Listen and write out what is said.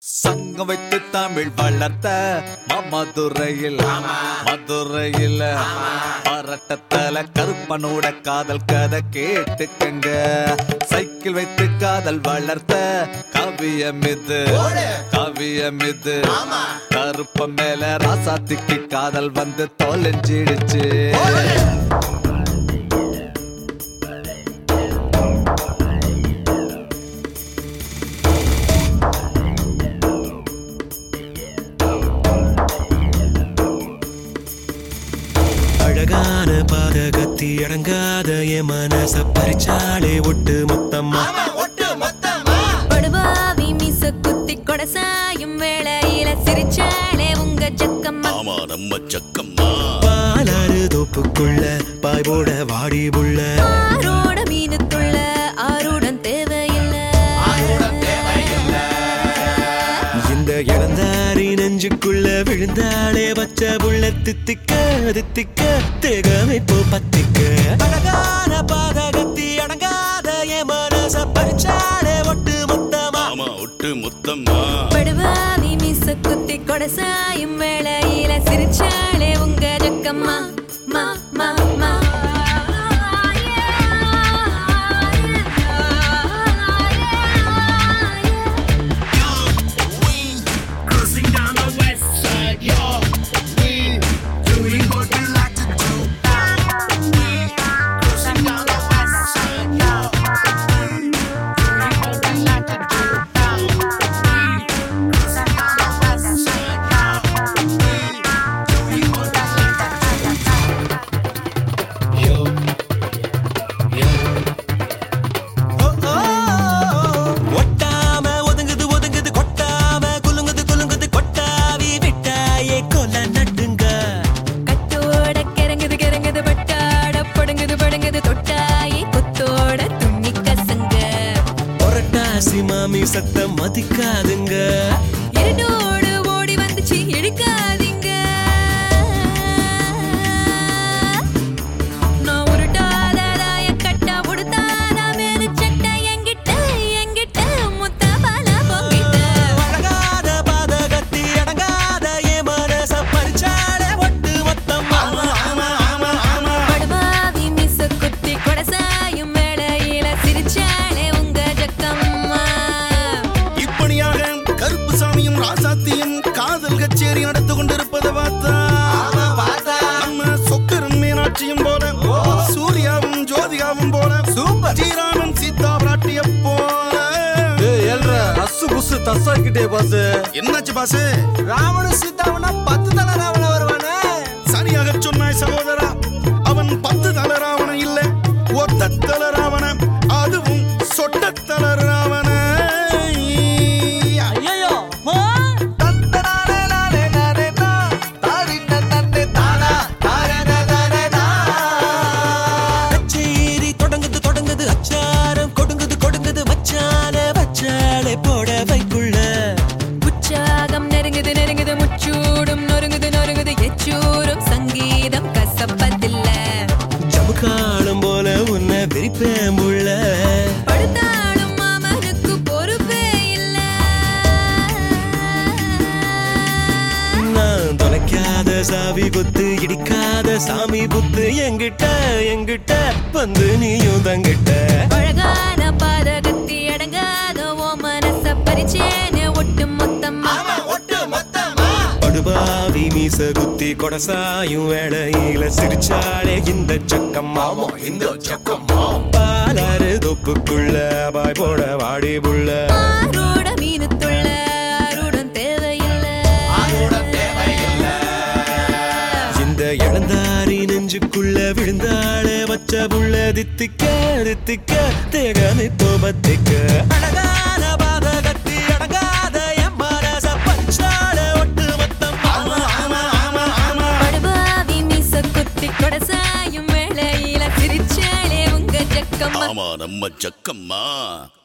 சங்கம் வைத்து தமிழ் வளர்த்த மதுரையில் மதுரையில் பரட்டத்தல கருப்பனோட காதல் கதை கேட்டுக்கங்க சைக்கிள் வைத்து காதல் வளர்த்த கவியம் இது கவியம் இது கருப்ப மேல ராசாத்திக்கு காதல் வந்து தொலைஞ்சிடுச்சு அழகான பாதகத்தி அடங்காத என் மனச பறிச்சாலே ஒட்டு மொத்தமா படுபாவி மீச குத்தி கொடசாயும் வேளையில சிரிச்சாலே உங்க ஜக்கம்மா ஆமா நம்ம சக்கம்மா பாலாறு தோப்புக்குள்ள பாய் போட வாடி புள்ள ஆரோட மீனுக்குள்ள ஆருடன் தேவையில்லை இந்த இளந்தாரி நெஞ்சுக்குள்ள விழுந்தாளே பச்சை புள்ள தித்திக்க தித்திக்க தேகமைப்போ பத்திக்க அழகான பாதகத்தி அடங்காத என் மனச பறிச்சாலே ஒட்டு மொத்தமா ஆமா ஒட்டு மொத்தமா படுபாவி மீச குத்தி கொடசாயும் வேளையில சிரிச்சாலே உங்க ஜக்கம்மா மா மா மா Cruising down the west side, yo. We doing what we like to do. We cruising down the west side, yo. We doing what we like to do. We cruising down the west side, yo. We doing what we like to do. Yo, yo. ஒட்டாம ஒதுங்குது ஒதுங்குது கொட்டாம குலுங்குது குலுங்குது கொட்டாவி விட்டாயே கொல நட்டுங்க கட்டோட கிறங்குது கிறங்குது பட்டாட படுங்குது படுங்குது தொட்டாயி கொத்தோட துண்ணி கசங்க புரட்டாசி மாமி சத்தம் மதிக்காதுங்க இருடோடு ஓடி வந்துச்சு இழுக்காதீங்க நான் உருட்டாதாதாய கட்டா உடுத்தாதா மேல சட்டை என்கிட்ட என்கிட்ட முத்த பால பொங்கிட்ட அடங்காத பாதகத்தி அடங்காத என் மனச பறிச்சாட ஒட்டு மொத்தமா படுபாவி மிஸ் குத்தி கொடசாயும் மேடையில சிரிச்சாலே உங்க ஜக்கம்மா இப்படியாக கருப்பு சாமியும் ராசாத்தியும் காதல் கச்சேரி நடந்து கொண்டிருப்பதை பார்த்தா நம்ம சொக்கரன் மீனாட்சியும் போல சூர்யாவும் ஜோதிகாவும் போல சூப்பர் ஸ்ரீராமன் சீதா பிராட்டிய போல அசு புசு தசாக்கிட்டே பாசு என்னாச்சு பாசு ராவணன் சீதாவனா பத்து தலை ராவணன் வருவானே சரியாக சொன்னாய் சகோதரா அவன் பத்து தல ராவண இல்ல ஒத்த தல ராவண அதுவும் சொட்ட தல ராவண ஐயோ தந்தனானே நானே நானே நா தாரின நன்னே தானா தாரன தானே நா கச்சேரி தொடங்குது தொடங்குது அச்சாரம் கொடுங்குது கொடுங்குது வச்சால வச்சாலே போட வைக்குள்ள உற்சாகம் நெருங்குது நெருங்குது முச்சூடும் நொறுங்குது நொறுங்குது எச்சூரும் சங்கீதம் கசப்பதில்ல ஜமுக்காலம் போல உன்னை விரிப்பேன் புள்ள படுத்தாலும் மாமனுக்கு பொறுப்பே இல்ல நான் தொலைக்காத சாவி குத்து இடிக்காத சாமி புத்து எங்கிட்ட எங்கிட்ட வந்து நீயும் தங்கிட்ட அழகான பாதகத்தி அடங்காத ஓ மனச பறிச்சேனே ஒட்டு மொத்தமா ஒட்டு மொத்தமா படுபாவி மீச குத்தி கொடசாயும் வேளையில சிரிச்சாலே இந்த சக்கம்மா இந்த சக்கம்மா பாலாறு தொப்புக்குள்ள பாய் போட வாடி புள்ள ஆரோட மீனுத்துள்ள ஆருடன் தேவையில்லை ஆரோட தேவையில்லை இந்த இளந்தாரி நெஞ்சுக்குள்ள விழுந்தாளே வச்ச புள்ள தித்திக்க தித்திக்க தேகமைப்போ பத்திக்க அழகான பாதகத்தி அடங்காத என் மனச பஞ்சால ஒட்டு மொத்தம் ஆமா ஆமா ஆமா ஆமா படுபாவி மீச குத்தி கொடசாயும் வேளையில சிரிச்சாலே உங்க ஜக்கம்மா ஆமா நம்ம சக்கம்மா